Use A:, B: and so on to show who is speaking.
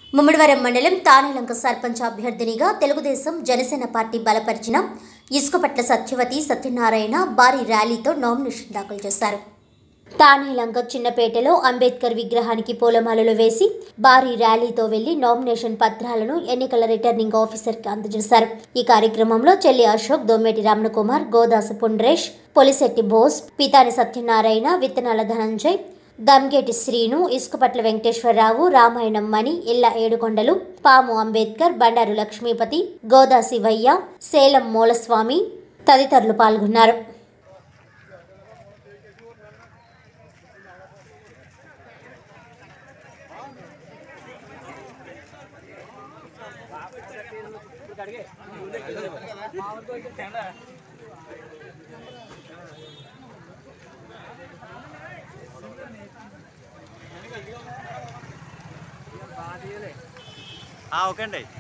A: ముమ్మడివరం మండలం తానేలంక సర్పంచ్ అభ్యర్థినిగా తెలుగుదేశం జనసేన పార్టీ బలపరిచిన ఇసుకపట్ల సత్యవతి సత్యనారాయణ భారీ ర్యాలీతో నామినేషన్ దాఖలు చేశారు తానేలంక చిన్నపేటలో అంబేద్కర్ విగ్రహానికి పూలమాలలు వేసి భారీ ర్యాలీతో వెళ్లి నామినేషన్ పత్రాలను ఎన్నికల రిటర్నింగ్ ఆఫీసర్కి అందజేశారు ఈ కార్యక్రమంలో చెల్లి అశోక్ దొమ్మేటి రమణకుమార్ గోదాసు పుండ్రేష్ పొలిశెట్టి బోస్ పితాని సత్యనారాయణ విత్తనాల ధనంజయ్ దమ్గేటి శ్రీను ఇసుకపట్ల వెంకటేశ్వరరావు రామాయణం మణి ఇళ్ల ఏడుకొండలు పాము అంబేద్కర్ బండారు లక్ష్మీపతి గోదా శివయ్య సేలం మూలస్వామి తదితరులు పాల్గొన్నారు
B: ఆ, ఓకే అండి